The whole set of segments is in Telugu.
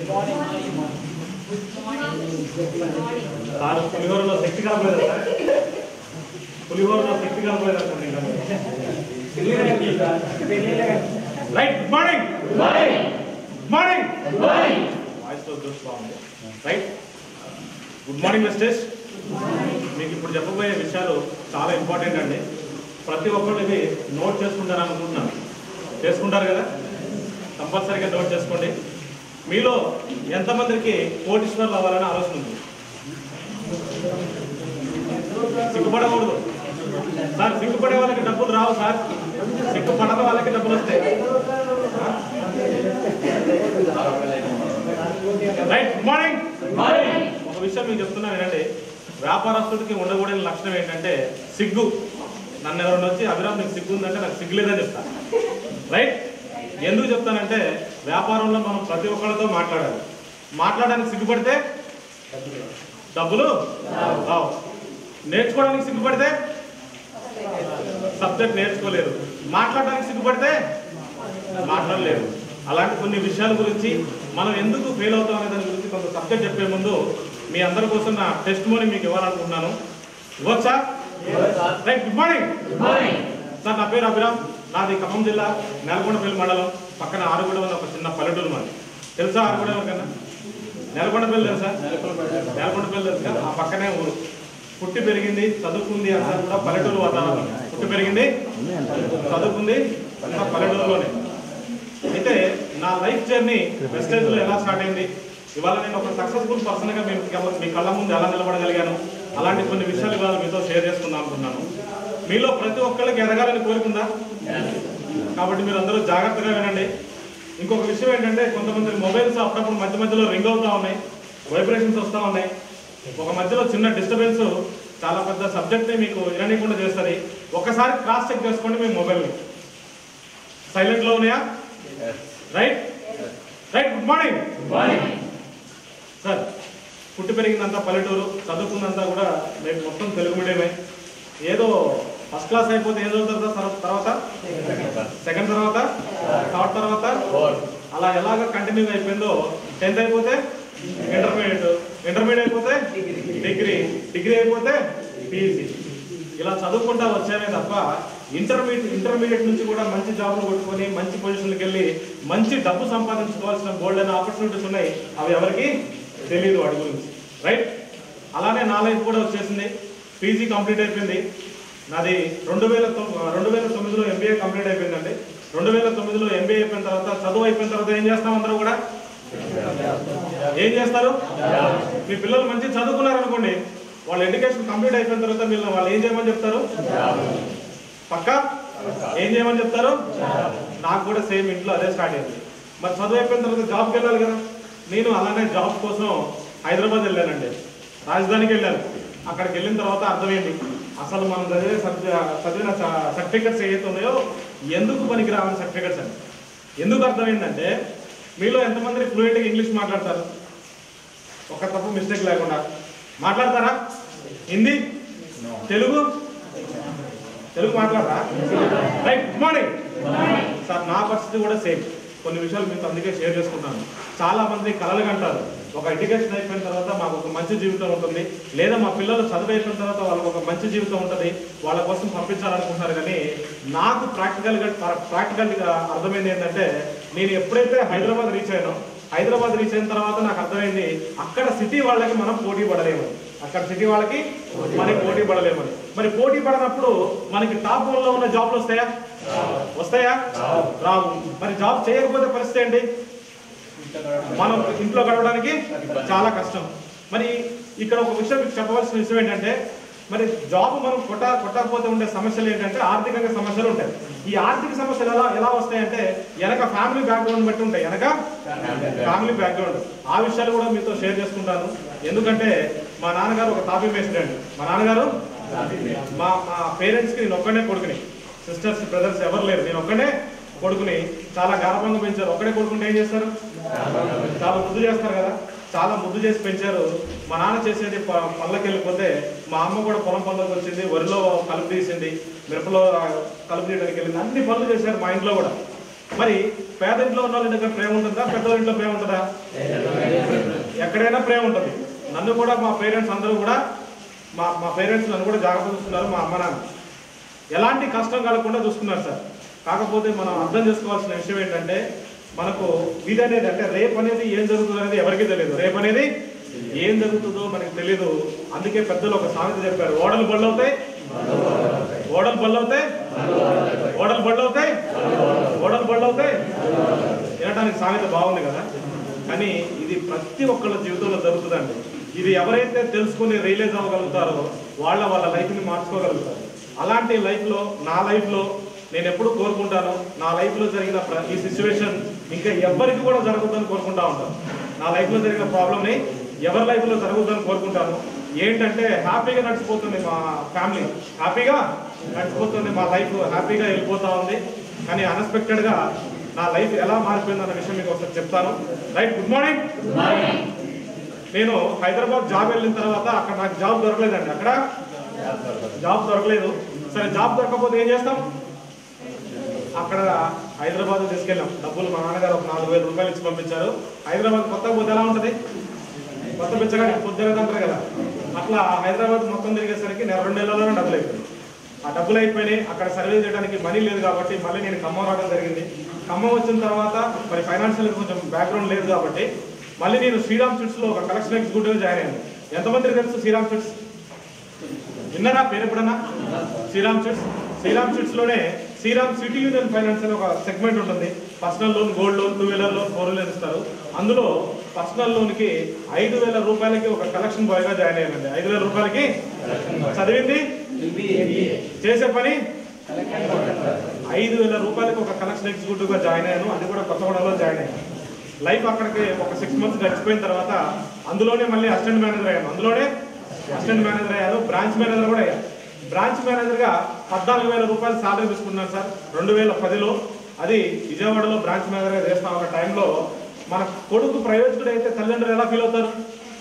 సార్ పులిహోరలో శక్తి కలపలేదు సార్ పులిహోరలో శక్తి కలపలేదు అనుకోండి right good morning good morning voice తో దృష్టి బాగుంది రైట్ గుడ్ మార్నింగ్ మిస్టర్స్ మీకు ఇప్పుడు చెప్పబోయే విషయాలు చాలా ఇంపార్టెంట్ అండి ప్రతి ఒక్కరు ఇది నోట్ చేసుకుంటారు అనుకుంటున్నాను చేసుకుంటారు కదా కంపల్సరీగా నోట్ చేసుకోండి మీలో ఎంతమందికి కోటీశ్వర్లు అవ్వాలని ఆలోచన ఉంది సిగ్గుపడకూడదు సార్ సిగ్గుపడే వాళ్ళకి డబ్బులు రావు సార్ సిగ్గుపడని వాళ్ళకి డబ్బులు వస్తాయి రైట్ గుడ్ మార్నింగ్ ఒక విషయం మీకు చెప్తున్నా వినండి వ్యాపారస్తుడికి ఉండకూడని లక్షణం ఏంటంటే సిగ్గు నన్ను ఎవరైనా వచ్చి అభిరామ్ నీకు సిగ్గు ఉందంటే నాకు సిగ్గు లేదని చెప్తా రైట్ ఎందుకు చెప్తానంటే వ్యాపారంలో మనం ప్రతి ఒక్కరితో మాట్లాడాలి మాట్లాడడానికి సిగ్గుపడితే డబ్బులు రావు నేర్చుకోవడానికి సిగ్గుపడితే సబ్జెక్ట్ నేర్చుకోలేరు మాట్లాడడానికి సిగ్గుపడితే మాట్లాడలేరు అలాంటి కొన్ని విషయాల గురించి మనం ఎందుకు ఫెయిల్ అవుతాం అనే దాని గురించి కొంత సబ్జెక్ట్ చెప్పే ముందు మీ అందరి కోసం నా టెస్ట్ మోని మీకు ఇవ్వాలనుకుంటున్నాను ఇవ్వచ్చా రైట్ గుడ్ మార్నింగ్ సార్ నా పేరు అభిరామ్ నాది ఖమ్మం జిల్లా నెలకొండపల్లి మండలం పక్కన ఆరుగుడ ఉన్న ఒక చిన్న పల్లెటూరు మాది తెలుసా ఆరుగుడ ఎవరికన్నా నెలకొండపల్లి తెలుసా నెలకొండపల్లి తెలుసు కదా ఆ పక్కనే ఊరు పుట్టి పెరిగింది చదువుకుంది అంతా కూడా పల్లెటూరు వాతావరణం పుట్టి పెరిగింది చదువుకుంది అంతా పల్లెటూరులోనే అయితే నా లైఫ్ జర్నీ వెస్టేజ్ లో ఎలా స్టార్ట్ అయింది ఇవాళ నేను ఒక సక్సెస్ఫుల్ పర్సన్ గా మీ మీ కళ్ళ ముందు ఎలా నిలబడగలిగాను అలాంటి కొన్ని విషయాలు ఇవాళ మీతో షేర్ చేసుకుందాం అనుకున్నాను మీలో ప్రతి ఒక్కరికి ఎదగాలని కోరుకుందా కాబట్టి మీరు అందరూ జాగ్రత్తగా వినండి ఇంకొక విషయం ఏంటంటే కొంతమంది మొబైల్స్ అప్పుడప్పుడు మధ్య మధ్యలో రింగ్ అవుతా ఉన్నాయి వైబ్రేషన్స్ వస్తూ ఉన్నాయి ఒక మధ్యలో చిన్న డిస్టర్బెన్స్ చాలా పెద్ద సబ్జెక్ట్ని మీకు విననీయకుండా చేస్తుంది ఒకసారి క్రాస్ చెక్ చేసుకోండి మీ మొబైల్ని సైలెంట్లో ఉన్నాయా right right good morning sir పుట్టి పెరిగిందంతా పల్లెటూరు చదువుకున్నంతా కూడా మేము మొత్తం తెలుగు మీడియమే ఏదో ఫస్ట్ క్లాస్ అయిపోతే ఏదో చదువుతారు తర్వాత సెకండ్ తర్వాత థర్డ్ తర్వాత అలా ఎలాగ కంటిన్యూ అయిపోయిందో టెన్త్ అయిపోతే ఇంటర్మీడియట్ ఇంటర్మీడియట్ అయిపోతే డిగ్రీ డిగ్రీ అయిపోతే పీజీ ఇలా చదువుకుంటా వచ్చామే తప్ప ఇంటర్మీడియట్ ఇంటర్మీడియట్ నుంచి కూడా మంచి జాబ్లు కొట్టుకొని మంచి పొజిషన్కి వెళ్ళి మంచి డబ్బు సంపాదించుకోవాల్సిన బోల్డ్ అనే ఆపర్చునిటీస్ ఉన్నాయి అవి ఎవరికి తెలియదు వాటి గురించి రైట్ అలానే నా లైఫ్ కూడా వచ్చేసింది పీజీ కంప్లీట్ అయిపోయింది నాది రెండు వేల తొమ్మిది రెండు వేల తొమ్మిదిలో ఎంబీఏ కంప్లీట్ అయిపోయిందండి రెండు వేల తొమ్మిదిలో ఎంబీఏ అయిపోయిన తర్వాత చదువు అయిపోయిన తర్వాత ఏం చేస్తాం అందరూ కూడా ఏం చేస్తారు మీ పిల్లలు మంచి చదువుకున్నారు అనుకోండి వాళ్ళ ఎడ్యుకేషన్ కంప్లీట్ అయిపోయిన తర్వాత మీరు వాళ్ళు ఏం చేయమని చెప్తారు పక్కా ఏం చేయమని చెప్తారు నాకు కూడా సేమ్ ఇంట్లో అదే స్టార్ట్ అయింది మరి చదువు అయిపోయిన తర్వాత జాబ్కి వెళ్ళాలి కదా నేను అలానే జాబ్ కోసం హైదరాబాద్ వెళ్ళానండి రాజధానికి వెళ్ళాను అక్కడికి వెళ్ళిన తర్వాత అర్థమైంది అసలు మనం చదివే సబ్జె- చదివిన సర్టిఫికెట్స్ ఏవైతే ఉన్నాయో ఎందుకు పనికి రావని సర్టిఫికెట్స్ అని ఎందుకు అర్థమైందంటే మీలో ఎంతమంది ఫ్లూయెంట్గా ఇంగ్లీష్ మాట్లాడతారు ఒక తప్పు మిస్టేక్ లేకుండా మాట్లాడతారా హిందీ తెలుగు తెలుగు మాట్లాడరా రైట్ గుడ్ మార్నింగ్ సార్ నా పరిస్థితి కూడా సేమ్ కొన్ని విషయాలు మీతో అందుకే షేర్ చేసుకున్నాను చాలా మంది కలలు కంటారు ఒక ఎడ్యుకేషన్ అయిపోయిన తర్వాత మాకు ఒక మంచి జీవితం ఉంటుంది లేదా మా పిల్లలు చదువు అయిపోయిన తర్వాత వాళ్ళకి ఒక మంచి జీవితం ఉంటుంది వాళ్ళ కోసం పంపించాలనుకుంటున్నారు కానీ నాకు ప్రాక్టికల్గా ప్రాక్టికల్గా అర్థమైంది ఏంటంటే నేను ఎప్పుడైతే హైదరాబాద్ రీచ్ అయ్యానో హైదరాబాద్ రీచ్ అయిన తర్వాత నాకు అర్థమైంది అక్కడ సిటీ వాళ్ళకి మనం పోటీ పడలేమని అక్కడ సిటీ వాళ్ళకి మనకి పోటీ పడలేమని మరి పోటీ పడినప్పుడు మనకి టాప్ వన్ లో ఉన్న జాబ్లు వస్తాయా వస్తాయా రావు మరి జాబ్ చేయకపోతే పరిస్థితి ఏంటి మనం ఇంట్లో గడవడానికి చాలా కష్టం మరి ఇక్కడ ఒక విషయం మీకు చెప్పవలసిన విషయం ఏంటంటే మరి జాబ్ మనం కొట్ట కొట్టకపోతే ఉండే సమస్యలు ఏంటంటే ఆర్థికంగా సమస్యలు ఉంటాయి ఈ ఆర్థిక సమస్యలు ఎలా ఎలా వస్తాయంటే వెనక ఫ్యామిలీ బ్యాక్గ్రౌండ్ బట్టి ఉంటాయి వెనక ఫ్యామిలీ బ్యాక్గ్రౌండ్ ఆ విషయాలు కూడా మీతో షేర్ చేసుకుంటాను ఎందుకంటే మా నాన్నగారు ఒక తాపీ మేస్త్రి అండి మా నాన్నగారు మా మా పేరెంట్స్కి నేను ఒక్కడే కొడుకుని సిస్టర్స్ బ్రదర్స్ ఎవరు లేరు నేను ఒక్కడే కొడుకుని చాలా గారభంగా పెంచారు ఒక్కడే కొడుకుంటే ఏం చేస్తారు చాలా ముద్దు చేస్తారు కదా చాలా ముద్దు చేసి పెంచారు మా నాన్న చేసేది ప- పళ్ళకి వెళ్ళిపోతే మా అమ్మ కూడా పొలం పనులకు వచ్చింది వరిలో కలుపు తీసింది మిరపలో ఆ, కలుపు తీయడానికి వెళ్ళింది అన్ని పనులు చేశారు మా ఇంట్లో కూడా మరి పేదింట్లో ఉన్న వాళ్ళ దగ్గర ప్రేమ ఉంటుందా పెద్దల ఇంట్లో ప్రేమ ఉంటుందా ఎక్కడైనా ప్రేమ ఉంటుంది నన్ను కూడా మా పేరెంట్స్ అందరూ కూడా మా మా పేరెంట్స్ నన్ను కూడా జాగ్రత్త చూస్తున్నారు మా అమ్మ నాన్న ఎలాంటి కష్టం కలగకుండా చూసుకున్నారు సార్ కాకపోతే మనం అర్థం చేసుకోవాల్సిన విషయం ఏంటంటే మనకు ఇది అనేది అంటే రేపు అనేది ఏం జరుగుతుంది అనేది ఎవరికీ తెలియదు రేపు అనేది ఏం జరుగుతుందో మనకి తెలియదు అందుకే పెద్దలు ఒక సామెత చెప్పారు ఓడలు బళ్ళు అవుతాయి ఓడలు బళ్ళు అవుతాయి ఓడలు బళ్ళు అవుతాయి ఓడలు బళ్ళు అవుతాయి వినడానికి సామెత బాగుంది కదా కానీ ఇది ప్రతి ఒక్కళ్ళ జీవితంలో జరుగుతుందండి ఇది ఎవరైతే తెలుసుకుని రియలైజ్ అవ్వగలుగుతారో వాళ్ళ వాళ్ళ లైఫ్ని మార్చుకోగలుగుతారు అలాంటి లైఫ్లో నా లైఫ్లో నేను ఎప్పుడు కోరుకుంటాను నా లైఫ్లో జరిగిన ప్ర- ఈ సిచ్యువేషన్ ఇంకా ఎవరికి కూడా జరగద్దని కోరుకుంటా ఉంటాను నా లైఫ్లో జరిగిన ప్రాబ్లమ్ని ఎవరి లైఫ్లో జరగద్దని కోరుకుంటాను ఏంటంటే హ్యాపీగా నడిచిపోతుంది మా ఫ్యామిలీ హ్యాపీగా నడిచిపోతుంది మా లైఫ్ హ్యాపీగా వెళ్ళిపోతా ఉంది కానీ అన్ఎక్స్పెక్టెడ్గా నా లైఫ్ ఎలా మారిపోయింది అన్న విషయం మీకు ఒకసారి చెప్తాను రైట్ గుడ్ మార్నింగ్ నేను హైదరాబాద్ జాబ్ వెళ్ళిన తర్వాత అక్కడ నాకు జాబ్ దొరకలేదండి అక్కడ జాబ్ దొరకలేదు సరే జాబ్ దొరకకపోతే ఏం చేస్తాం అక్కడ హైదరాబాద్ తీసుకెళ్ళాం డబ్బులు మా నాన్నగారు ఒక నాలుగు వేల రూపాయలు ఇచ్చి పంపించారు హైదరాబాద్ కొత్త పోతే ఎలా ఉంటుంది కొత్త పిచ్చగాడి పొద్దున అంటారు కదా అట్లా హైదరాబాద్ మొత్తం తిరిగేసరికి నెల రెండు నెలల్లోనే డబ్బులు అయిపోయింది ఆ డబ్బులు అయిపోయినాయి అక్కడ సర్వే చేయడానికి మనీ లేదు కాబట్టి మళ్ళీ నేను ఖమ్మం రావడం జరిగింది ఖమ్మం వచ్చిన తర్వాత మరి ఫైనాన్షియల్ కొంచెం బ్యాక్గ్రౌండ్ లేదు కాబట్టి మళ్ళీ నేను శ్రీరామ్ ఫిట్స్ లో ఒక కలెక్షన్ ఎగ్జిక్యూటివ్ జాయిన్ అయ్యాను ఎంతమందికి తెలుసు శ్రీరామ్ ఫిట్స్ విన్నారా పేరు ఎప్పుడన్నా శ్రీరామ్ చిట్స్ శ్రీరామ్ చిట్స్ లోనే శ్రీరామ్ సిటీ యూనియన్ ఫైనాన్స్ అని ఒక సెగ్మెంట్ ఉంటుంది personal loan gold loan two wheeler loan four wheeler ఇస్తారు అందులో పర్సనల్ లోన్ కి ఐదు వేల రూపాయలకి ఒక కలెక్షన్ బాయ్ గా జాయిన్ అయ్యానండి ఐదు వేల రూపాయలకి చదివింది చేసే పని ఐదు వేల రూపాయలకి ఒక కలెక్షన్ ఎగ్జిక్యూటివ్ గా జాయిన్ అయ్యాను అది కూడా కొత్తగూడలో జాయిన్ అయ్యాను లైఫ్ అక్కడికి ఒక సిక్స్ మంత్స్ గడిచిపోయిన తర్వాత అందులోనే మళ్ళీ అసిస్టెంట్ మేనేజర్ అయ్యాను అందులోనే అసిస్టెంట్ మేనేజర్ అయ్యాను బ్రాంచ్ మేనేజర్ కూడా అయ్యాను బ్రాంచ్ మేనేజర్ గా పద్నాలుగు వేల రూపాయలు సాలరీ తీసుకున్నాను సార్ రెండు వేల పదిలో అది విజయవాడలో బ్రాంచ్ మేనేజర్ గా చేస్తాం ఒక టైంలో మన కొడుకు ప్రయోజకుడు అయితే తల్లిదండ్రులు ఎలా ఫీల్ అవుతారు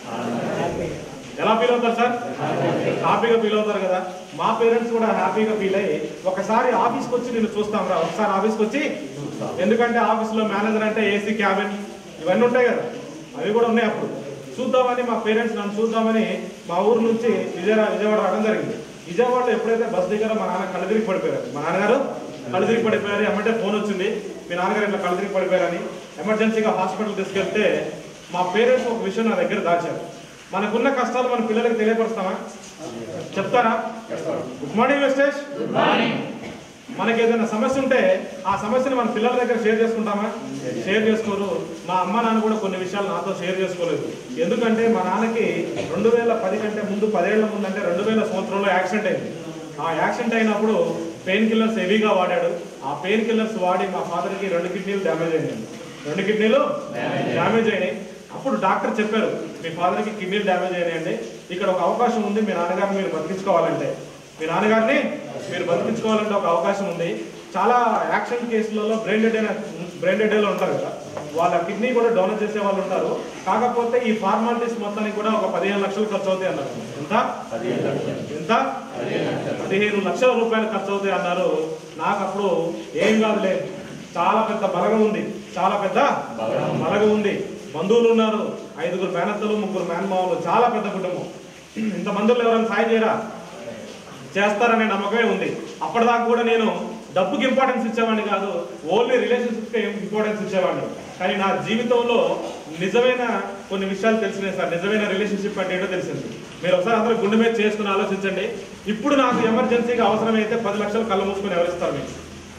ఎలా ఫీల్ అవుతారు సార్ హ్యాపీగా ఫీల్ అవుతారు కదా మా పేరెంట్స్ కూడా హ్యాపీగా ఫీల్ అయ్యి ఒకసారి ఆఫీస్కి వచ్చి నేను చూస్తాం రా ఒకసారి ఆఫీస్కి వచ్చి ఎందుకంటే ఆఫీస్లో మేనేజర్ అంటే ఏసీ క్యాబిన్ ఇవన్నీ ఉంటాయి కదా అవి కూడా ఉన్నాయి అప్పుడు చూద్దామని మా పేరెంట్స్ నన్ను చూద్దామని మా ఊరు నుంచి విజయ విజయవాడ రావడం జరిగింది విజయవాడలో ఎప్పుడైతే బస్ దగ్గర మా నాన్న కళ్ళు తిరిగి పడిపోయారు మా నాన్నగారు కళ్ళు తిరిగి పడిపోయారు ఎమ్మంటే ఫోన్ వచ్చింది మీ నాన్నగారు ఇట్లా కళ్ళు తిరిగి పడిపోయారని ఎమర్జెన్సీగా హాస్పిటల్ తీసుకెళ్తే మా పేరెంట్స్ ఒక విషయం నా దగ్గర దాచారు మనకున్న కష్టాలు మన పిల్లలకి తెలియపరుస్తామా చెప్తారా గుడ్ మార్నింగ్ వెస్టేజ్ మనకి ఏదైనా సమస్య ఉంటే ఆ సమస్యను మన పిల్లల దగ్గర షేర్ చేసుకుంటామా షేర్ చేసుకోరు మా అమ్మ నాన్న కూడా కొన్ని విషయాలు నాతో షేర్ చేసుకోలేదు ఎందుకంటే మా నాన్నకి రెండు వేల పది కంటే ముందు పదేళ్ల ముందు అంటే రెండు వేల సంవత్సరంలో యాక్సిడెంట్ అయింది ఆ యాక్సిడెంట్ అయినప్పుడు పెయిన్ కిల్లర్స్ హెవీగా వాడాడు ఆ పెయిన్ కిల్లర్స్ వాడి మా ఫాదర్కి రెండు కిడ్నీలు డ్యామేజ్ అయినాయి రెండు కిడ్నీలు డ్యామేజ్ అయినాయి అప్పుడు డాక్టర్ చెప్పారు మీ ఫాదర్కి కిడ్నీలు డ్యామేజ్ అయినాయండి ఇక్కడ ఒక అవకాశం ఉంది మీ నాన్నగారిని మీరు బతికించుకోవాలంటే మీ నాన్నగారిని మీరు బతికించుకోవాలంటే ఒక అవకాశం ఉంది చాలా యాక్సిడెంట్ కేసులలో బ్రెయిన్ డెడ్ అయిన బ్రెయిన్ డెడ్ ఉంటారు కదా వాళ్ళ కిడ్నీ కూడా డొనేట్ చేసే వాళ్ళు ఉంటారు కాకపోతే ఈ ఫార్మాలిటీస్ మొత్తానికి కూడా ఒక పదిహేను లక్షలు ఖర్చు అవుతాయి అన్నారు ఎంత ఎంత పదిహేను లక్షల రూపాయలు ఖర్చు అవుతాయి అన్నారు నాకు అప్పుడు ఏం కాదులే చాలా పెద్ద బలగం ఉంది చాలా పెద్ద బలగం ఉంది బంధువులు ఉన్నారు ఐదుగురు మేనత్తలు ముగ్గురు మేనమావులు చాలా పెద్ద కుటుంబం ఇంతమందిలో ఎవరైనా సాయం చేయరా చేస్తారనే నమ్మకమే ఉంది అప్పటిదాకా కూడా నేను డబ్బుకి ఇంపార్టెన్స్ ఇచ్చేవాడిని కాదు ఓన్లీ రిలేషన్షిప్కి ఇంపార్టెన్స్ ఇచ్చేవాడిని కానీ నా జీవితంలో నిజమైన కొన్ని విషయాలు తెలిసినాయి సార్ నిజమైన రిలేషన్షిప్ అంటే ఏంటో తెలిసింది మీరు ఒకసారి అందరూ గుండె మీద చేసుకుని ఆలోచించండి ఇప్పుడు నాకు ఎమర్జెన్సీగా అవసరమైతే పది లక్షలు కళ్ళు మూసుకొని ఎవరిస్తారు మీకు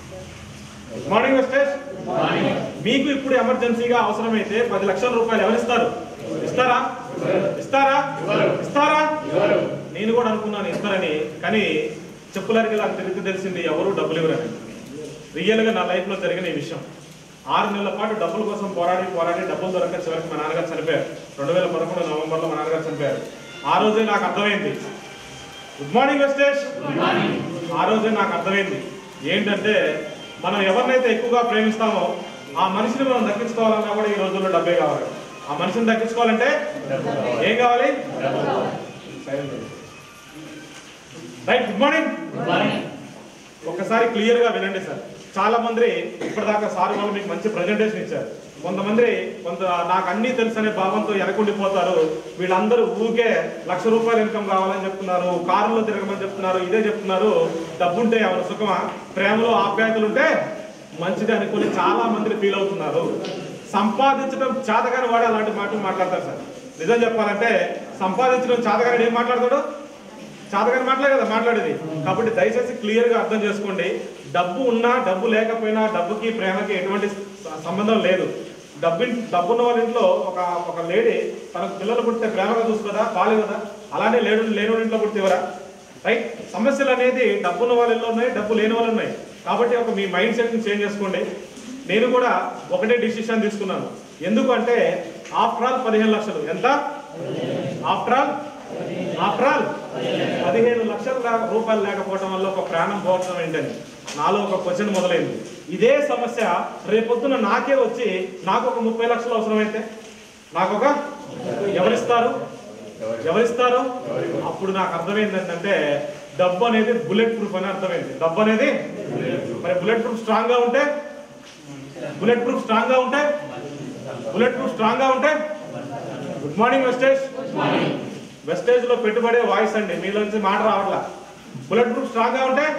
గుడ్ మార్నింగ్ వెస్టేజ్ మీకు ఇప్పుడు ఎమర్జెన్సీగా అవసరమైతే పది లక్షల రూపాయలు ఎవరిస్తారు ఇస్తారా ఇస్తారా ఇస్తారా నేను కూడా అనుకున్నాను ఇస్తారని కానీ చెప్పులారికి నాకు తిరిగి తెలిసింది ఎవరు డబ్బులు ఇవ్వరని రియల్ గా నా లైఫ్ లో జరిగిన ఈ విషయం ఆరు నెలల పాటు డబ్బుల కోసం పోరాడి పోరాడి డబ్బులు దొరక చివరికి మా నాన్నగారు చనిపోయారు రెండు వేల పదకొండు నవంబర్లో మా నాన్నగారు చనిపోయారు ఆ రోజే నాకు అర్థమైంది గుడ్ మార్నింగ్ వెస్టేజ్ ఆ రోజే నాకు అర్థమైంది ఏంటంటే మనం ఎవరినైతే ఎక్కువగా ప్రేమిస్తామో ఆ మనిషిని మనం దక్కించుకోవాలన్నా కూడా ఈ రోజుల్లో డబ్బే కావాలి ఆ మనిషిని దక్కించుకోవాలంటే ఏం కావాలి రైట్ గుడ్ మార్నింగ్ ఒక్కసారి క్లియర్ గా వినండి సార్ చాలా మంది ఇప్పటిదాకా సార్ వాళ్ళు మీకు మంచి ప్రజెంటేషన్ ఇచ్చారు కొంతమంది కొంత నాకు అన్నీ తెలుసు అనే భావంతో వెనకుండిపోతారు వీళ్ళందరూ ఊరికే లక్ష రూపాయలు ఇన్కమ్ కావాలని చెప్తున్నారు కారులో తిరగమని చెప్తున్నారు ఇదే చెప్తున్నారు డబ్బుంటే ఎవరి సుఖమా ప్రేమలో ఆప్యాయతలు ఉంటే మంచిది అనుకుని చాలా మంది ఫీల్ అవుతున్నారు సంపాదించడం చేతగాని వాడు అలాంటి మాటలు మాట్లాడతారు సార్ నిజం చెప్పాలంటే సంపాదించడం చేతగాని ఏం మాట్లాడతాడు చేతగాని మాట్లాడే కదా మాట్లాడేది కాబట్టి దయచేసి క్లియర్ గా అర్థం చేసుకోండి డబ్బు ఉన్నా డబ్బు లేకపోయినా డబ్బుకి ప్రేమకి ఎటువంటి స- సంబంధం లేదు డబ్బు డబ్బున్న వాళ్ళ ఇంట్లో ఒక ఒక లేడీ తనకు పిల్లలు పుట్టితే ప్రేమగా చూసుకోదా పాలు కదా అలానే లేడు లేని వాళ్ళ ఇంట్లో పుట్టితే ఎవరా రైట్ సమస్యలు అనేది డబ్బున్న వాళ్ళ ఇంట్లో ఉన్నాయి డబ్బు లేని వాళ్ళు ఉన్నాయి కాబట్టి ఒక మీ మైండ్ సెట్ ని చేంజ్ చేసుకోండి నేను కూడా ఒకటే డిసిషన్ తీసుకున్నాను ఎందుకు అంటే ఆఫ్టర్ ఆల్ పదిహేను లక్షలు ఎంత ఆఫ్టర్ ఆల్ ఆఫ్టర్ ఆల్ పదిహేను లక్షల లా- రూపాయలు లేకపోవడం వల్ల ఒక ప్రాణం పోవడం ఏంటని నాలో ఒక క్వశ్చన్ మొదలైంది ఇదే సమస్య రేపొద్దున నాకే వచ్చి నాకు ఒక ముప్పై లక్షలు అవసరమైతే నాకు ఒక ఎవరిస్తారు ఎవరిస్తారు అప్పుడు నాకు అర్థమైంది ఏంటంటే డబ్బు అనేది బుల్లెట్ ప్రూఫ్ అని అర్థమైంది డబ్బు అనేది మరి బుల్లెట్ ప్రూఫ్ స్ట్రాంగ్ గా ఉంటే బుల్లెట్ ప్రూఫ్ స్ట్రాంగ్ గా ఉంటే బుల్లెట్ ప్రూఫ్ స్ట్రాంగ్ గా ఉంటే గుడ్ మార్నింగ్ వెస్టేజ్ వెస్టేజ్ లో పెట్టుబడే వాయిస్ అండి మీలోంచి మాట రావట్లా బుల్లెట్ ప్రూఫ్ స్ట్రాంగ్ గా ఉంటే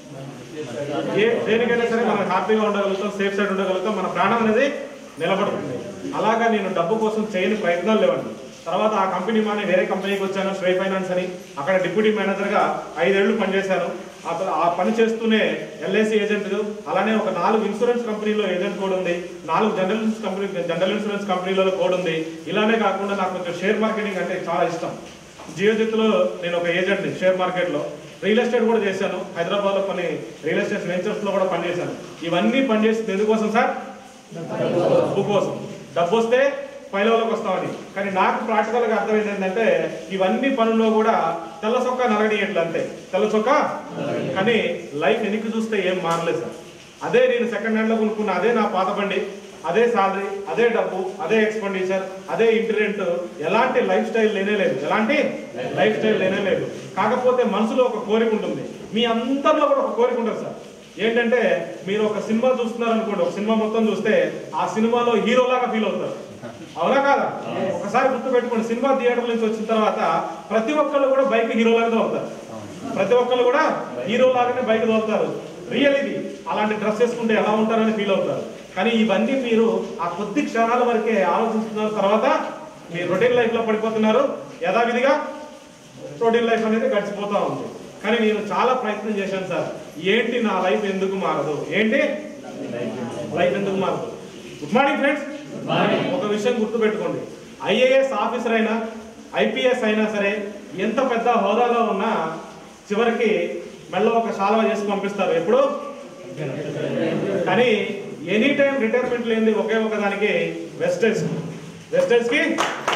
ఏ దేనికైనా సరే మనం హ్యాపీగా ఉండగలుగుతాం సేఫ్ సైడ్ ఉండగలుగుతాం మన ప్రాణం అనేది నిలబడుతుంది అలాగా నేను డబ్బు కోసం చేయని ప్రయత్నాలు లేవండి తర్వాత ఆ కంపెనీ మాని వేరే కంపెనీకి వచ్చాను శ్రే ఫైనాన్స్ అని అక్కడ డిప్యూటీ మేనేజర్ గా ఐదేళ్లు పనిచేశాను ఆ త- ఆ పని చేస్తూనే ఎల్ఐసి ఏజెంట్ అలానే ఒక నాలుగు ఇన్సూరెన్స్ కంపెనీలో ఏజెంట్ కూడా ఉంది నాలుగు general insurance company general insurance కంపెనీలలో కూడా ఉంది ఇలానే కాకుండా నాకు కొంచెం షేర్ మార్కెటింగ్ అంటే చాలా ఇష్టం జియోజిత్లో నేను ఒక ఏజెంట్ని షేర్ మార్కెట్లో రియల్ ఎస్టేట్ కూడా చేశాను హైదరాబాద్లో కొన్ని రియల్ ఎస్టేట్ వెంచర్స్లో కూడా పనిచేశాను ఇవన్నీ పనిచేసింది ఎందుకోసం సార్ డబ్బు కోసం డబ్బు వస్తే పైలవలోకి వస్తామని కానీ నాకు ప్రాక్టికల్గా అర్థమైంది ఏంటంటే ఇవన్నీ పనుల్లో కూడా తెల్ల చొక్కా నరగనీయట్లు అంతే తెల్ల చొక్కా కానీ లైఫ్ వెనక్కి చూస్తే ఏం మారలేదు సార్ అదే నేను సెకండ్ హ్యాండ్లో కొనుక్కున్న అదే నా పాత బండి అదే సాలరీ అదే డబ్బు అదే ఎక్స్పెండిచర్ అదే ఇంటరెంట్ ఎలాంటి లైఫ్ స్టైల్ లేనే లేదు ఎలాంటి లైఫ్ స్టైల్ లేనే లేదు కాకపోతే మనసులో ఒక కోరిక ఉంటుంది మీ అందరిలో కూడా ఒక కోరిక ఉంటుంది సార్ ఏంటంటే మీరు ఒక సినిమా చూస్తున్నారు అనుకోండి ఒక సినిమా మొత్తం చూస్తే ఆ సినిమాలో హీరో లాగా ఫీల్ అవుతారు అవునా కాదా ఒకసారి గుర్తు పెట్టుకోండి సినిమా థియేటర్ నుంచి వచ్చిన తర్వాత ప్రతి ఒక్కళ్ళు కూడా బైక్ హీరో లాగా తోలుతారు ప్రతి ఒక్కళ్ళు కూడా హీరో లాగానే బైక్ తోలుతారు రియల్ ఇది అలాంటి డ్రెస్ వేసుకుంటే ఎలా ఉంటారని ఫీల్ అవుతారు కానీ ఇవన్నీ మీరు ఆ కొద్ది క్షణాల వరకే ఆలోచిస్తున్న తర్వాత మీ రొటీన్ లైఫ్ లో పడిపోతున్నారు యథావిధిగా రొటీన్ లైఫ్ అనేది గడిచిపోతా ఉంది కానీ నేను చాలా ప్రయత్నం చేశాను సార్ ఏంటి నా లైఫ్ ఎందుకు మారదు ఏంటి లైఫ్ ఎందుకు మారదు గుడ్ మార్నింగ్ ఫ్రెండ్స్ ఒక విషయం గుర్తుపెట్టుకోండి ఐఏఎస్ ఆఫీసర్ అయినా ఐపీఎస్ అయినా సరే ఎంత పెద్ద హోదాలో ఉన్నా చివరికి మెల్ల ఒక శాలవ చేసి పంపిస్తారు ఎప్పుడు కానీ ఎనీ టైం రిటైర్మెంట్ లేనిది ఒకే ఒక దానికి వెస్టేజ్ వెస్టేజ్ కి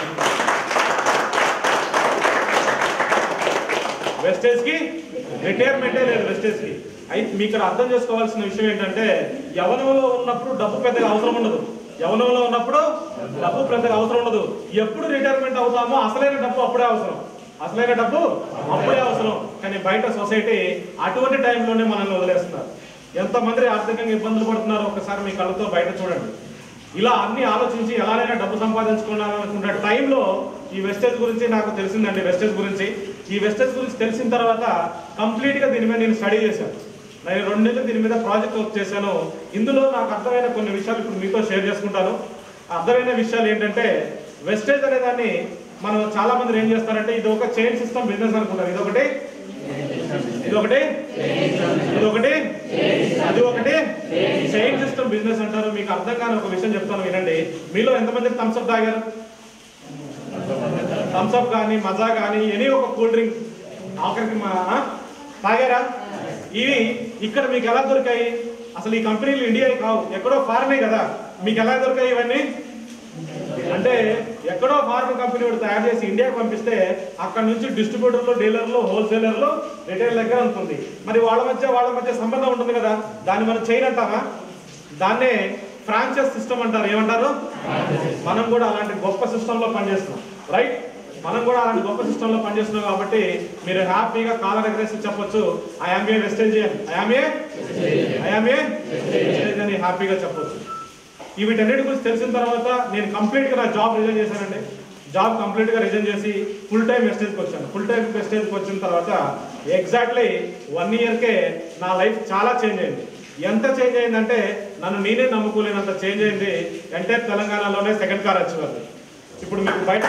వెస్టేజ్ కి రిటైర్మెంటే లేదు వెస్టేజ్ కి అయితే మీకు ఇక్కడ అర్థం చేసుకోవాల్సిన విషయం ఏంటంటే యవనంలో ఉన్నప్పుడు డబ్బు పెద్దగా అవసరం ఉండదు యవనంలో ఉన్నప్పుడు డబ్బు పెద్దగా అవసరం ఉండదు ఎప్పుడు రిటైర్మెంట్ అవుతామో అసలైన డబ్బు అప్పుడే అవసరం అసలైన డబ్బు అప్పుడే అవసరం కానీ బయట సొసైటీ అటువంటి టైంలోనే మనల్ని వదిలేస్తున్నారు ఎంతమంది ఆర్థికంగా ఇబ్బందులు పడుతున్నారో ఒకసారి మీ కళ్ళతో బయట చూడండి ఇలా అన్ని ఆలోచించి ఎలాగైనా డబ్బు సంపాదించుకోవాలనుకున్న టైంలో ఈ వెస్టేజ్ గురించి నాకు తెలిసిందండి వెస్టేజ్ గురించి ఈ వెస్టేజ్ గురించి తెలిసిన తర్వాత కంప్లీట్ గా దీని మీద నేను స్టడీ చేశాను నేను రెండు నెలలు దీని మీద ప్రాజెక్ట్ వర్క్ చేశాను ఇందులో నాకు అర్థమైన కొన్ని విషయాలు ఇప్పుడు మీతో షేర్ చేసుకుంటాను అర్థమైన విషయాలు ఏంటంటే వెస్టేజ్ అనే దాన్ని మనం చాలా మంది ఏం చేస్తారంటే ఇది ఒక చైన్ సిస్టమ్ బిజినెస్ అనుకుంటారు ఇది ఒకటి ఇది ఒకటి ఇది ఒకటి అది ఒకటి చైన్ సిస్టమ్ బిజినెస్ అంటారు మీకు అర్థం కాని ఒక విషయం చెప్తాను వినండి మీలో ఎంతమంది థమ్స్అప్ తాగారు థమ్స్అప్ కానీ మజా కానీ ఎనీ ఒక కూల్ డ్రింక్ ఆఖరికి మా ఆ? తాగారా ఇవి ఇక్కడ మీకు ఎలా దొరికాయి అసలు ఈ కంపెనీలు ఇండియా కావు ఎక్కడో ఫారినే కదా మీకు ఎలా దొరికాయి ఇవన్నీ అంటే ఎక్కడో ఫారిన్ కంపెనీ వాడు తయారు చేసి ఇండియాకి పంపిస్తే అక్కడ నుంచి డిస్ట్రిబ్యూటర్లు డీలర్లు హోల్సేలర్లు రిటైల్ దగ్గర ఉంటుంది మరి వాళ్ళ మధ్య వాళ్ళ మధ్య సంబంధం ఉంటుంది కదా దాన్ని మనం చైన్ అంటామా దాన్నే ఫ్రాంచైజ్ సిస్టమ్ అంటారు ఏమంటారు మనం కూడా అలాంటి గొప్ప సిస్టమ్ లో పనిచేస్తున్నాం రైట్ మనం కూడా అలాంటి గొప్ప సిస్టంలో పనిచేస్తున్నాం కాబట్టి మీరు హ్యాపీగా కాలర్ ఎగరేసి చెప్పొచ్చు I am a Vestigian I am a I am a Vestige అని హ్యాపీగా చెప్పొచ్చు ఈ వీటన్నిటి గురించి తెలిసిన తర్వాత నేను కంప్లీట్గా నా జాబ్ రిజైన్ చేశానండి జాబ్ కంప్లీట్గా రిజైన్ చేసి ఫుల్ టైం వెస్టేజ్కి వచ్చాను ఫుల్ టైం వెస్టేజ్కి వచ్చిన తర్వాత ఎగ్జాక్ట్లీ వన్ ఇయర్కే నా లైఫ్ చాలా చేంజ్ అయింది ఎంత చేంజ్ అయిందంటే నన్ను నేనే నమ్ముకోలేనంత చేంజ్ అయింది అంటే తెలంగాణలోనే సెకండ్ కార్ వచ్చేవారు ఇప్పుడు మీకు బయట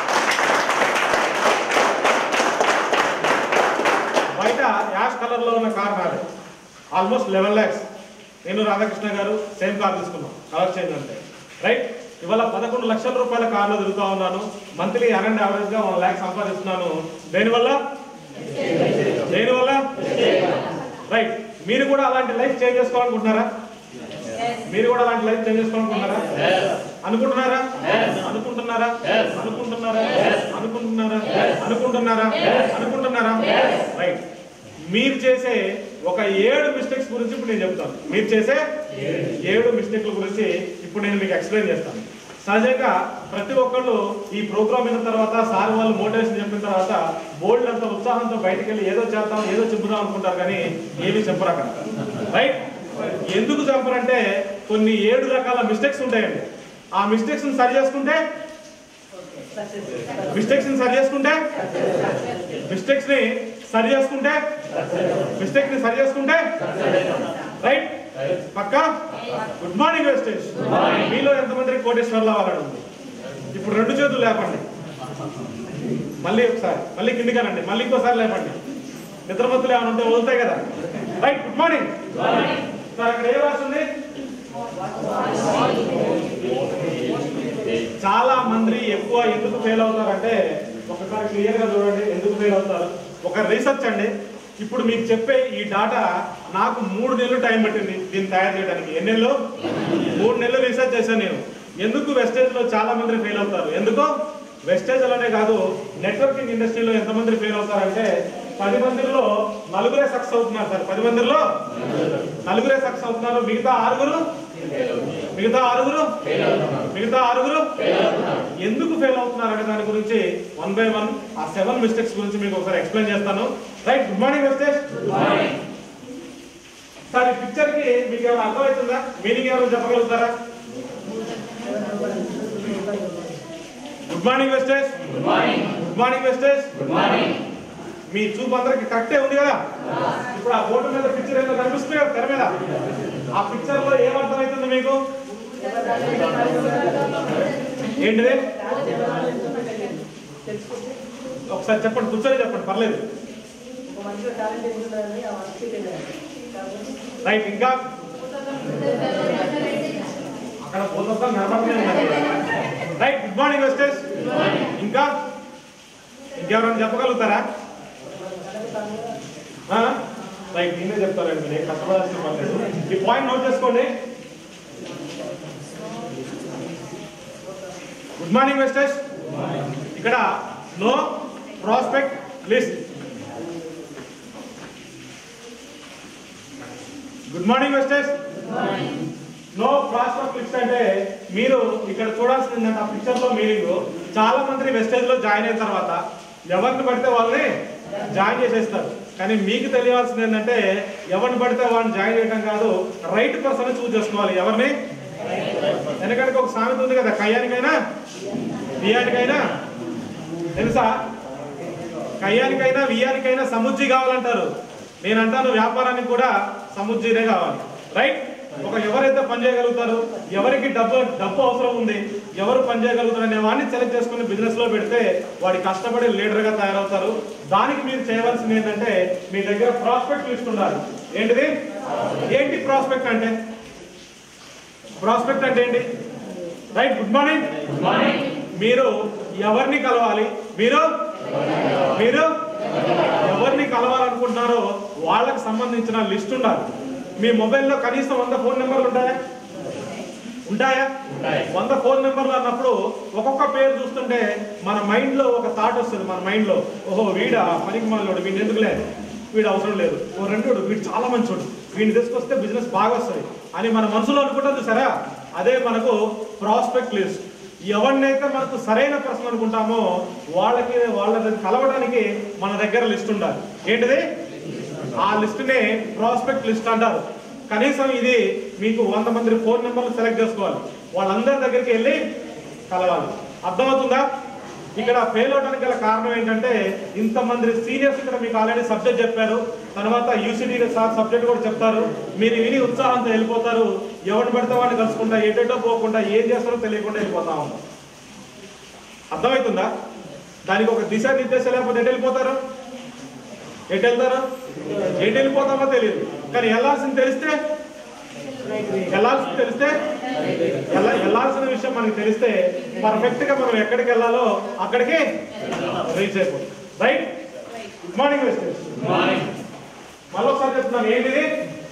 బయట యాష్ కలర్లో ఉన్న కార్ నాది ఆల్మోస్ట్ లెవెన్ ల్యాక్స్ నేను రాధాకృష్ణ గారు సేమ్ కార్ తీసుకున్నాం కలర్ చేంజ్ అంటే రైట్ ఇవాళ పదకొండు లక్షల రూపాయల కార్లో తిరుగుతా ఉన్నాను మంత్లీ అరౌండ్ యావరేజ్ గా వన్ ల్యాక్ సంపాదిస్తున్నాను దేనివల్ల దేనివల్ల రైట్ మీరు కూడా అలాంటి లైఫ్ చేంజ్ చేసుకోవాలనుకుంటున్నారా మీరు కూడా అలాంటి లైఫ్ చేంజ్ చేసుకోవాలనుకుంటున్నారా అనుకుంటున్నారా అనుకుంటున్నారా అనుకుంటున్నారా అనుకుంటున్నారా అనుకుంటున్నారా అనుకుంటున్నారా రైట్ మీరు చేసే ఒక ఏడు మిస్టేక్స్ గురించి ఇప్పుడు నేను చెప్తాను మీరు చేసే ఏడు మిస్టేక్ల గురించి ఇప్పుడు నేను మీకు ఎక్స్ప్లెయిన్ చేస్తాను సహజంగా ప్రతి ఒక్కళ్ళు ఈ ప్రోగ్రామ్ అయిన తర్వాత సార్ వాళ్ళు మోటివేషన్ చెప్పిన తర్వాత బోల్డ్ అంత ఉత్సాహంతో బయటికి వెళ్ళి ఏదో చేద్దాం ఏదో చెప్పుదాం అనుకుంటారు కానీ ఏమీ చెప్పరు అక్కడ రైట్ ఎందుకు చెప్పరంటే కొన్ని ఏడు రకాల మిస్టేక్స్ ఉంటాయండి ఆ మిస్టేక్స్ సరి చేసుకుంటే మిస్టేక్స్ సరి చేసుకుంటే మిస్టేక్స్ ని సరి చేసుకుంటే మిస్టేక్ ని సరి చేసుకుంటే రైట్ పక్క గుడ్ మార్నింగ్ వెస్టేజ్ మీలో ఎంతమందికి కోటేశ్వర్ల వాళ్ళని ఉంది ఇప్పుడు రెండు చేతులు లేపండి మళ్ళీ ఒకసారి మళ్ళీ కిందికానండి మళ్ళీ ఇంకోసారి లేపండి నిద్రమత్తులు ఏమైనా ఉంటే వదులుతాయి కదా రైట్ గుడ్ మార్నింగ్ సార్ అక్కడ ఏ రాసింది చాలా మంది ఎక్కువ ఎందుకు ఫెయిల్ అవుతారంటే ఒకసారి క్లియర్ గా చూడండి ఎందుకు ఫెయిల్ అవుతారు ఒక రీసెర్చ్ అండి ఇప్పుడు మీకు చెప్పే ఈ డాటా నాకు మూడు నెలలు టైం పట్టింది దీన్ని తయారు చేయడానికి ఎన్ని నెలలు మూడు నెలలు రీసెర్చ్ చేశాను నేను ఎందుకు వెస్టేజ్ లో చాలా మంది ఫెయిల్ అవుతారు ఎందుకు వెస్టేజ్ లోనే కాదు నెట్వర్కింగ్ ఇండస్ట్రీలో ఎంతమంది ఫెయిల్ అవుతారంటే పది మందిలో నలుగురే సక్సెస్ అవుతున్నారు సార్ పది మందిలో నలుగురే సక్సెస్ అవుతున్నారు మిగతా ఆరుగురు మిగతా ఆరుగురు మిగతా ఆరుగురు ఎందుకు ఫెయిల్ అవుతున్నారు అనే దాని గురించి వన్ బై వన్ ఆ సెవెన్ మిస్టేక్స్ గురించి మీకు ఒకసారి ఎక్స్ప్లెయిన్ చేస్తాను right good morning mistake sir ఈ పిక్చర్ కి మీకు ఏమైనా అర్థమవుతుందా మీనింగ్ ఏమైనా చెప్పగలుగుతారా good morning Vestige good morning Vestige మీ చూపు అందరికి కరెక్టే ఉంది కదా ఇప్పుడు ఆ బోర్డు మీద పిక్చర్ ఏదో కనిపిస్తుంది కదా తెర మీద ఆ పిక్చర్ లో ఏం అర్థమవుతుంది మీకు ఏంటిది ఒకసారి చెప్పండి కూర్చొని చెప్పండి పర్లేదు ఒక మనిషిలో టాలెంట్ ఎంత ఉందని ఆ మనిషికి తెలియాలి కాబట్టి రైట్ ఇంకా అక్కడ పోతాం కనబడుతూనే ఉన్నారు రైట్ గుడ్ మార్నింగ్ వెస్టేజ్ ఇంకా ఇంకెవరైనా చెప్పగలుగుతారా రైట్ నేనే చెప్తానండి మీరు ఏం కష్టపడాల్సిన పని లేదు ఈ పాయింట్ నోట్ చేసుకోండి గుడ్ మార్నింగ్ వెస్టేజ్ ఇక్కడ no prospect list good morning Vestige no prospect list అంటే మీరు ఇక్కడ చూడాల్సింది ఏంటంటే ఆ పిక్చర్ లో మీనింగ్ చాలా మంది వెస్టేజ్ లో జాయిన్ అయిన తర్వాత ఎవరిని పడితే వాళ్ళని జాయిన్ చేసేస్తారు కానీ మీకు తెలియాల్సింది ఏంటంటే ఎవరిని పడితే వాళ్ళని జాయిన్ చేయడం కాదు రైట్ పర్సన్ చూస్ చేసుకోవాలి ఎవరిని ఎందుకంటే ఒక సామెత ఉంది కదా కయ్యానికైనా బియ్యానికైనా తెలుసా కయ్యానికైనా వియ్యానికైనా సముజ్జి కావాలంటారు నేను అంటాను వ్యాపారానికి కూడా సముజ్జినే కావాలి రైట్ ఒక ఎవరైతే పని చేయగలుగుతారు ఎవరికి డబ్బు డబ్బు అవసరం ఉంది ఎవరు పని చేయగలుగుతారు అనే వాడిని సెలెక్ట్ చేసుకుని బిజినెస్ లో పెడితే వాడి కష్టపడి లీడర్ గా తయారవుతారు దానికి మీరు చేయవలసింది ఏంటంటే మీ దగ్గర ప్రాస్పెక్ట్ లిస్ట్ ఉండాలి ఏంటిది ఏంటి ప్రాస్పెక్ట్ అంటే ప్రాస్పెక్ట్ అంటే ఏంటి రైట్ గుడ్ మార్నింగ్ మీరు ఎవరిని కలవాలి మీరు మీరు ఎవరిని కలవాలనుకుంటున్నారో వాళ్ళకి సంబంధించిన లిస్ట్ ఉండాలి మీ మొబైల్లో కనీసం వంద ఫోన్ నెంబర్లు ఉంటాయా ఉంటాయా వంద ఫోన్ నెంబర్లు అన్నప్పుడు ఒక్కొక్క పేరు చూస్తుంటే మన మైండ్ లో ఒక థాట్ వస్తుంది మన మైండ్ లో ఓహో వీడా పనికి మాలోడు వీడిని ఎందుకు లేదు వీడు అవసరం లేదు ఓ రెండోడు వీడు చాలా మంచోడు వీడిని తీసుకొస్తే బిజినెస్ బాగా వస్తుంది అని మన మనసులో అనుకుంటాం చూసారా అదే మనకు ప్రాస్పెక్ట్ లిస్ట్ ఎవరినైతే మనకు సరైన పర్సన్ అనుకుంటామో వాళ్ళకి వాళ్ళని కలవడానికి మన దగ్గర లిస్ట్ ఉండాలి ఏంటిది ఆ లిస్టునే ప్రాస్పెక్ట్ లిస్ట్ అంటారు కనీసం ఇది మీకు వంద మంది ఫోన్ నెంబర్లు సెలెక్ట్ చేసుకోవాలి వాళ్ళందరి దగ్గరికి వెళ్ళి కలవాలి అర్థమవుతుందా ఇక్కడ ఫెయిల్ అవడానికి గల కారణం ఏంటంటే ఇంతమంది సీనియర్స్ ఇక్కడ మీకు ఆల్రెడీ సబ్జెక్ట్ చెప్పారు తర్వాత యూసిటీ సార్ సబ్జెక్ట్ కూడా చెప్తారు మీరు విని ఉత్సాహంతో వెళ్ళిపోతారు ఎవరిని పడితే వాడిని కలుసుకుంటా ఎటేటో పోకుండా ఏం చేస్తారో తెలియకుండా వెళ్ళిపోతా ఉంటాం అర్థమవుతుందా దానికి ఒక దిశ నిర్దేశం లేకపోతే ఎటు వెళ్ళిపోతారు ఎటు వెళ్తారు ఎటు వెళ్ళిపోతామో తెలియదు కానీ వెళ్ళాల్సింది తెలిస్తే వెళ్ళాల్సింది తెలిస్తే వెళ్ళ- వెళ్ళాల్సిన విషయం మనకి తెలిస్తే పర్ఫెక్ట్ గా మనం ఎక్కడికి వెళ్ళాలో అక్కడికి రీచ్ అయిపోతుంది రైట్ గుడ్ మార్నింగ్ మిస్టర్ మళ్ళీ ఒకసారి చెప్తున్నాను ఏంటిది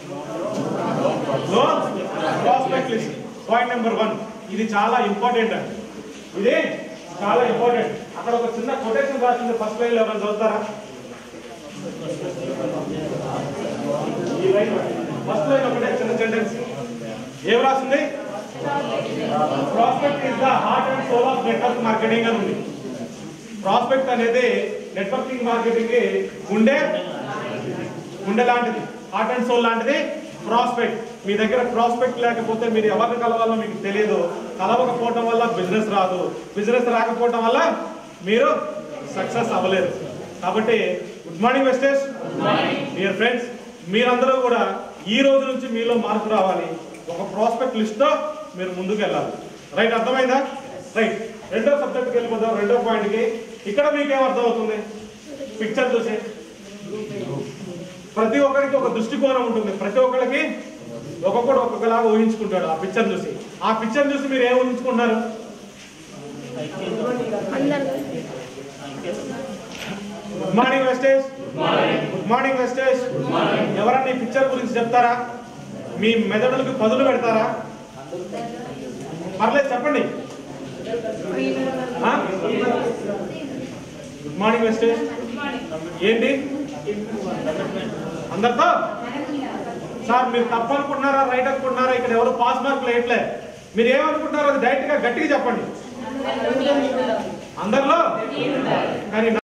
లో prospect list point number one ఇది చాలా ఇంపార్టెంట్ అండి ఇది చాలా ఇంపార్టెంట్ అక్కడ ఒక చిన్న కొటేషన్ రాసింది ఫస్ట్ లైన్ లో ఎవరైనా చదువుతారా ఈ లైన్ ఫస్ట్ లైన్ ఒకటే చిన్న సెంటెన్స్ ఏం రాసింది prospect is the heart and soul of network marketing అని ఉంది ప్రాస్పెక్ట్ అనేది నెట్వర్కింగ్ మార్కెటింగ్ కి గుండె గుండె లాంటిది హార్ట్ అండ్ సోల్ లాంటిది ప్రాస్పెక్ట్ మీ దగ్గర ప్రాస్పెక్ట్ లేకపోతే మీరు ఎవరిని కలవాలో మీకు తెలియదు కలవకపోవటం వల్ల బిజినెస్ రాదు బిజినెస్ రాకపోవటం వల్ల మీరు సక్సెస్ అవ్వలేరు కాబట్టి good morning Vestige dear friends మీరందరూ కూడా ఈ రోజు నుంచి మీలో మార్పు రావాలి ఒక ప్రాస్పెక్ట్ లిస్ట్ తో మీరు ముందుకు వెళ్ళాలి రైట్ అర్థమైందా రైట్ రెండో సబ్జెక్ట్కి వెళ్ళిపోతాం రెండో పాయింట్ కి ఇక్కడ మీకేం అర్థం అవుతుంది పిక్చర్ చూసి ప్రతి ఒక్కరికి ఒక దృష్టికోణం ఉంటుంది ప్రతి ఒక్కరికి ఒక్కొక్కడు ఒక్కొక్కలాగా ఊహించుకుంటాడు ఆ పిక్చర్ చూసి ఆ పిక్చర్ చూసి మీరు ఏం ఊహించుకుంటున్నారు good morning Vestige good morning Vestige ఎవరన్నా ఈ పిక్చర్ గురించి చెప్తారా మీ మెదడులకు పదులు పెడతారా పర్లేదు చెప్పండి ఆ? గుడ్ మార్నింగ్ వెస్టేజ్ ఏంటి అందరితో సార్ మీరు తప్పు అనుకుంటున్నారా రైట్ అనుకుంటున్నారా ఇక్కడ ఎవరు పాస్ మార్కులు వేయట్లే మీరు ఏమనుకుంటున్నారో అది డైరెక్ట్ గా గట్టిగా చెప్పండి అందరిలో కానీ